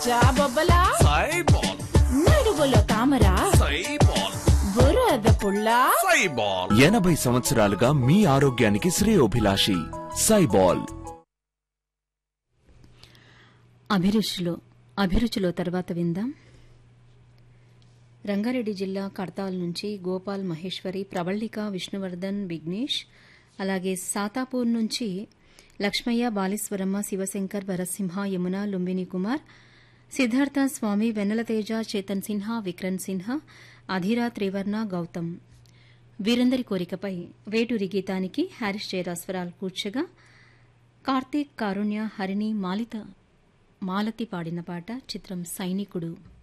జాబొబ్బలా సైబాల్ నడుగులో తామరా సైబాల్ బురద పుల్లా సైబాల్ ఎనభై సంవత్సరాలుగా మీ ఆరోగ్యానికి శ్రేయోభిలాషి సైబాల్ అభిరుచిలో అభిరుచిలో తర్వాత విందాం రంగారెడ్డి జిల్లా కడతాల్ నుంచి గోపాల్ మహేశ్వరి ప్రవళిక విష్ణువర్ధన్ విఘ్నేష్ అలాగే సాతాపూర్ నుంచి లక్ష్మయ్య బాలేశ్వరమ్మ శివశంకర్ వరసింహ యమున లుంబిని కుమార్ సిద్ధార్థ స్వామి వెన్నెలతేజ చేతన్ సిన్హా విక్రమ్ సిన్హా అధీరా త్రివర్ణ గౌతమ్ వీరందరి కోరికపై వేటూరి గీతానికి హ్యారిస్ జయరాస్వరాలు కూర్చగా కార్తీక్ కారుణ్య హరిణి మాలిత మాలతి పాడిన పాట చిత్రం సైనికుడు